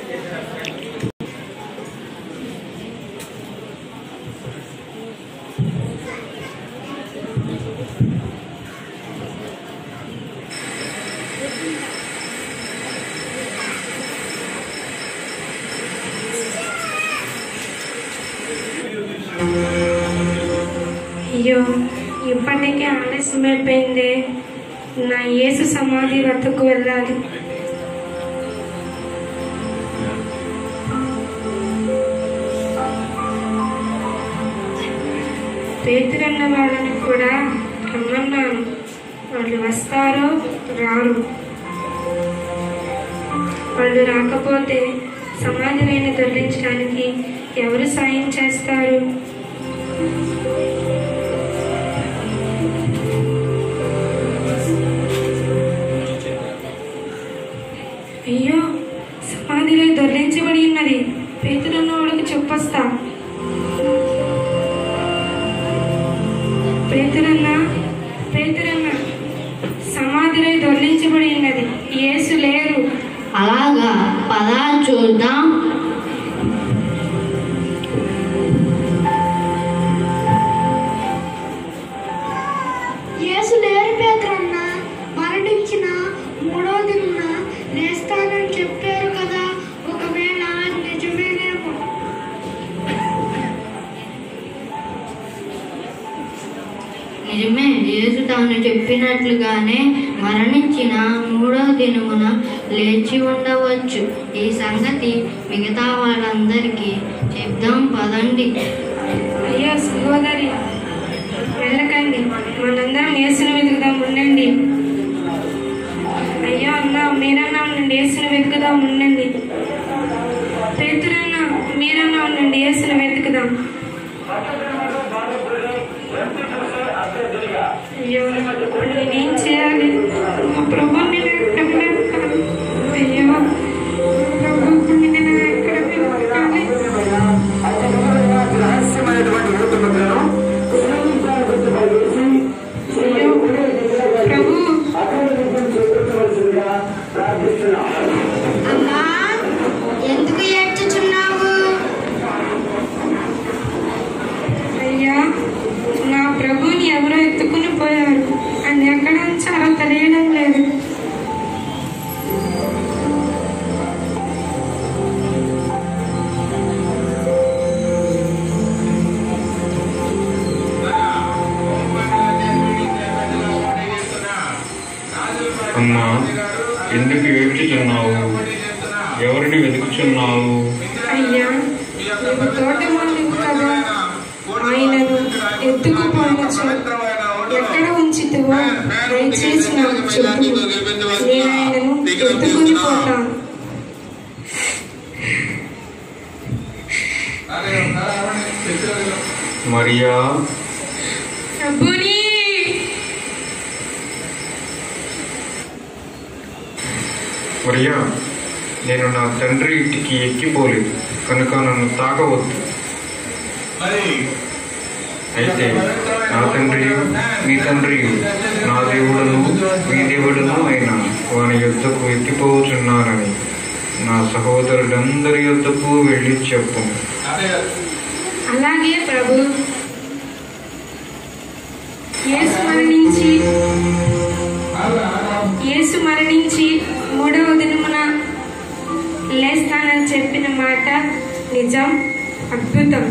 అయ్యో ఇప్పటికే ఆలస్యం అయిపోయింది నా యేసు సమాధి వద్దకు వెళ్ళాలి పేతురన్న వాళ్ళని కూడా రమ్మన్నాను వాళ్ళు వస్తారో రారు వాళ్ళు రాకపోతే సమాధిని తొలగించడానికి ఎవరు సాయం చేస్తారు అయ్యో సమాధిలో దొర్లించబడి ఉన్నది పేతురున్న వాళ్ళకి చెప్పొస్తా పేతురన్న పేతురన్న సమాధిలో దొర్లించబడి ఉన్నది యేసు లేరు అలాగా పదా చూద్దాం యేసు లేరు పేదరన్న మరణించిన మూడో దిన లేస్తానని చెప్పారు కదా ఒకవేళ నిజమేనేమో నిజమే యేసు తాను చెప్పినట్లుగానే మరణించిన మూడవ దినమున లేచి ఉండవచ్చు ఈ సంగతి మిగతా వాళ్ళందరికీ చెప్దాం పదండి అయ్యో సహోదరి వెళ్ళకండి మనందరం యేసును వెతుకుదాం ఉండండి అయ్యో అన్న మీరన్నా ఉండండి యేసును వెతుకుదాం ఉండండి పేతురన్న మీరన్నా ఉండండి యేసును వెతుకుదాం అయ్యో నేనేం చేయాలి మా ప్రభు నేను ఎక్కడ వెతకాలి? అయ్యో ప్రభు నేను ఎక్కడ వెతకాలి? రహస్యమైనటువంటి యువకులను అయ్యో ప్రభు అమ్మా ఎందుకు ఏడ్చుచున్నావు అయ్యా నా ప్రభుని ఎవరో ఎత్తుకుని పోయారు అని ఎక్కడ ఉంచారో తెలియడం లేదు అమ్మా ఎందుకు ఏడ్చుచున్నావు ఎవరిని వెతుకుచున్నావు అయ్యా నీకు తోటమాలి కదా ఆయనను ఎత్తుకుపోవచ్చు ఎక్కడ ఉంచితివో దయచేసి నాకు చెప్పు నేను ఆయనను ఎత్తుకుని పోతాను మరియా ప్రభుని మరియా నేను నా తండ్రి ఇంటికి ఎక్కిపోలేదు కనుక నన్ను తాకవద్దు అయితే నా తండ్రి మీ తండ్రి నా దేవుడును మీ దేవుడును అయిన వాని యుద్ధకు ఎక్కిపోతున్నానని నా సహోదరులందరి యుద్ధకు వెళ్ళి చెప్పు అలాగే ప్రభు యేసు మరణించి యేసు మరణించి మూడవ దినమున లేస్తానని చెప్పిన మాట నిజం అద్భుతం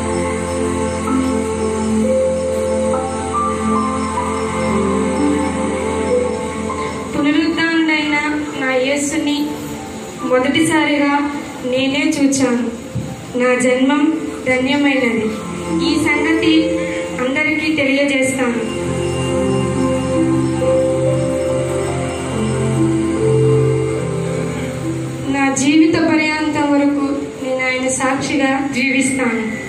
పునరుద్ధానుడైన నా యేసుని మొదటిసారిగా నేనే చూచాను నా జన్మం ధన్యమైనది ఈ సంగతి అందరికీ తెలియజేస్తాను నా జీవిత పర్యాంతం వరకు నేను ఆయన సాక్షిగా జీవిస్తాను